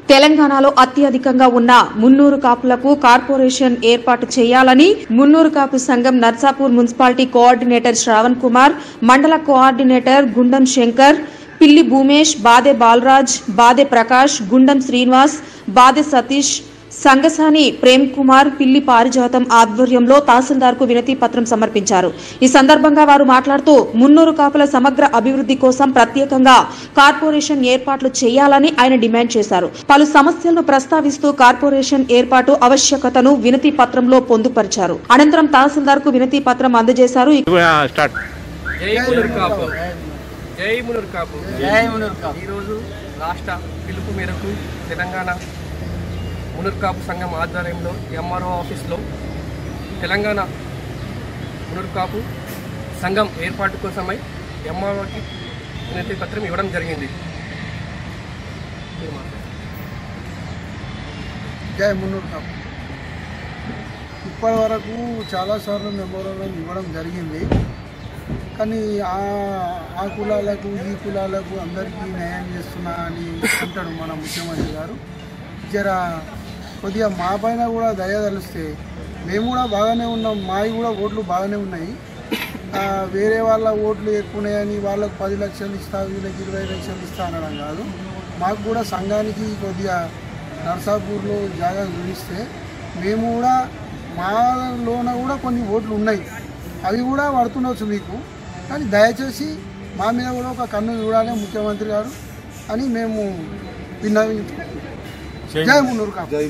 తెలంగాణలో అత్యధికంగా ఉన్న మున్నూరు కాపులకు కార్పొరేషన్ ఏర్పాటు చేయాలని మున్నూరు కాపు సంఘం నర్సాపూర్ మున్సిపాలిటీ కోఆర్డినేటర్ శ్రావణ్ కుమార్ మండల కోఆర్డినేటర్ గుండం శంకర్ పిల్లి భూమేష్ బాదే బాలరాజ్ బాదే ప్రకాష్ గుండం శ్రీనివాస్ బాదే సతీష్ సంగసాని ప్రేమ్ కుమార్ పిల్లి పారిజాతం ఆధ్వర్యంలో తహసీల్దార్కు వినతి పత్రం సమర్పించారు ఈ సందర్భంగా వారు మాట్లాడుతూ మున్నూరు కాపుల సమగ్ర అభివృద్ధి కోసం ప్రత్యేకంగా కార్పొరేషన్ ఏర్పాట్లు చేయాలని ఆయన డిమాండ్ చేశారు పలు సమస్యలను ప్రస్తావిస్తూ కార్పొరేషన్ ఏర్పాటు ఆవశ్యకతను వినతి పత్రంలో పొందుపరిచారు అనంతరం తహసీల్దార్కు వినతి పత్రం అందజేశారు స్టార్ట్ జై మునుర్ కాపు జై మునుర్ కాపు జై మునూర్ కాపు. ఈరోజు రాష్ట్ర పిలుపు మేరకు తెలంగాణ మునుర్ కాపు సంఘం ఆధ్వర్యంలో ఎంఆర్ఓ ఆఫీస్లో తెలంగాణ మునుర్ కాపు సంఘం ఏర్పాటు కోసమై ఎంఆర్ఓకి వినతి పత్రం ఇవ్వడం జరిగింది మీరు మాట్లాడండి. జై మున్నూరు కాపు ఇప్పటి వరకు చాలాసార్లు మెమోరాండం ఇవ్వడం జరిగింది కానీ ఆ ఆ కులాలకు ఈ కులాలకు అందరికీ న్యాయం చేస్తున్నా అని అంటాడు మన ముఖ్యమంత్రి గారు జర కొద్దిగా మా పైన కూడా దయ తలిస్తే మేము కూడా బాగానే ఉన్నాం మావి కూడా ఓట్లు బాగానే ఉన్నాయి ఆ, వేరే వాళ్ళ ఓట్లు ఎక్కువ ఉన్నాయని వాళ్ళకు పది లక్షలు ఇస్తా వీళ్ళకి ఇరవై లక్షలు ఇస్తా అనడం కాదు మాకు కూడా సంఘానికి కొద్దిగా నర్సాపూర్లో జాగా చూపిస్తే మేము కూడా మాలోన కూడా కొన్ని ఓట్లు ఉన్నాయి అవి కూడా పడుతుండొచ్చు మీకు కానీ దయచేసి మా మీద కూడా ఒక కన్ను చూడాలి ముఖ్యమంత్రి గారు అని మేము విన్నవించుకుంటున్నాం జై మున్నూరు కాపు